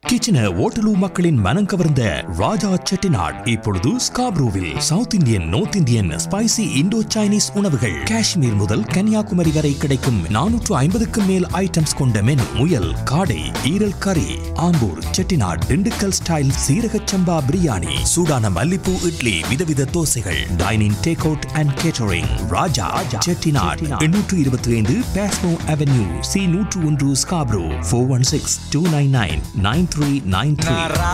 கிச்சன hotel மக்களின் மனம் கவர்ந்த ராஜா செட்டிநாட் இப்பொழுது ஸ்காப்ரூவில் south Indian north Indian spicy Indo Chinese உணவுகள் காஷ்மீர் முதல் கன்னியாகுமரி வரை கிடைக்கும் நானூற்று ஐம்பதுக்கும் மேல் ஐட்டம்ஸ் கொண்ட மெனு முயல் காடை ஈரல் கறி ஆம்பூர் செட்டிநாட் திண்டுக்கல் ஸ்டைல் சீரக சம்பா பிரியாணி சூடான மல்லிப்பூ இட்லி விதவித தோசைகள் dining take out and catering Raja Chettinad எண்ணூற்று இருபத்தி ஐந்து பேஸ்மோ அவென்யூ சி நூற்று ஒன்று Scarborough four one six two nine nine nine three nine three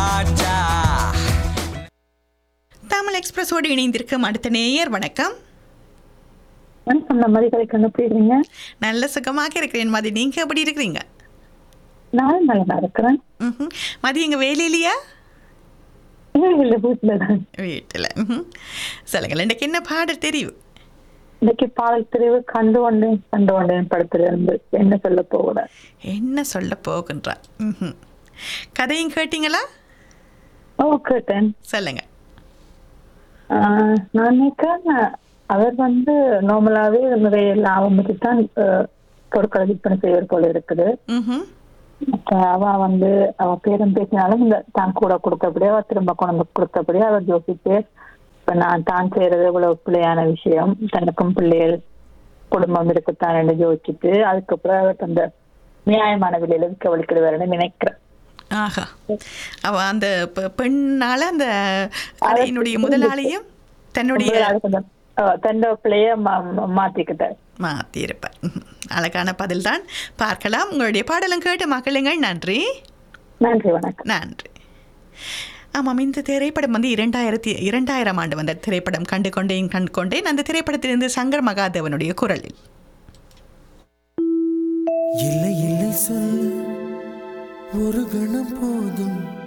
Tamil எக்ஸ்பிரஸோடு இணைந்திருக்கும் அடுத்த நேயர் வணக்கம் வணக்கம் நான் மதிகளை கண்டுபிடிக்கிறீங்க நல்ல சுகமாக இருக்கிறேன் மதி நீங்க எப்படி இருக்கிறீங்க நான் நல்லா இருக்கிறேன் ம்ஹும். மதி எங்க வேலையிலையா இல்லை இல்லை வீட்டில் தான் வீட்டில் ம்ஹும். சொல்லுங்கள் எனக்கு என்ன பாடல் தெரியும் இன்னைக்கு பாடல் பிரிவு கண்டு கொண்டேன் கண்டு கொண்டேன் படத்துல இருந்து என்ன சொல்ல போகிறேன் என்ன சொல்ல போகின்றார் ம்ஹும். கதையும் கேட்டீங்களா ஓ கேட்டேன் சொல்லுங்க ஆஹ், நான் நினைக்கிறேன் அவர் வந்து நார்மலாவே நிறைய லாபம் வச்சு தான் பொருட்களை விற்பனை செய்வது போல இருக்குது ம்ஹும். அப்ப அவ வந்து அவ பேரும் பேசினாலும் இந்த தான் கூட கொடுத்தபடியே அவ திரும்ப கொண்டு வந்து கொடுத்தபடியே அவர் யோசிச்சு இப்ப நான் தான் செய்யறது இவ்வளவு பிள்ளையான விஷயம் தனக்கும் பிள்ளைகள் குடும்பம் இருக்குத்தான் என்று யோசிச்சுட்டு அதுக்கப்புறம் அவர் அந்த நியாயமான விலையில விற்க வலிக்கிடுவாருன்னு நினைக்கிறேன் ஆஹா அவ அந்த பெ- பெண்ணால அந்த கதையினுடைய முதலாளியும் தன்னுடைய அது கொஞ்சம் அஹ், தன்னோட பிள்ளைய மா- மாத்திக்கிட்டார் மாத்திருப்பார் ம்ஹும். அழகான பதில் தான் பார்க்கலாம் உங்களுடைய பாடலும் கேட்டு மக்களுங்கள் நன்றி நன்றி வணக்கம் நன்றி ஆமாம் இந்த திரைப்படம் வந்து இரண்டாயிரத்தி இரண்டாயிரம் ஆண்டு வந்த திரைப்படம் கண்டு கொண்டேன் கண்டு கொண்டேன் அந்த திரைப்படத்திலிருந்து சங்கர் மகாதேவனுடைய குரலில் இல்லை இல்லை சொல்ல ஒரு கணம் போதும்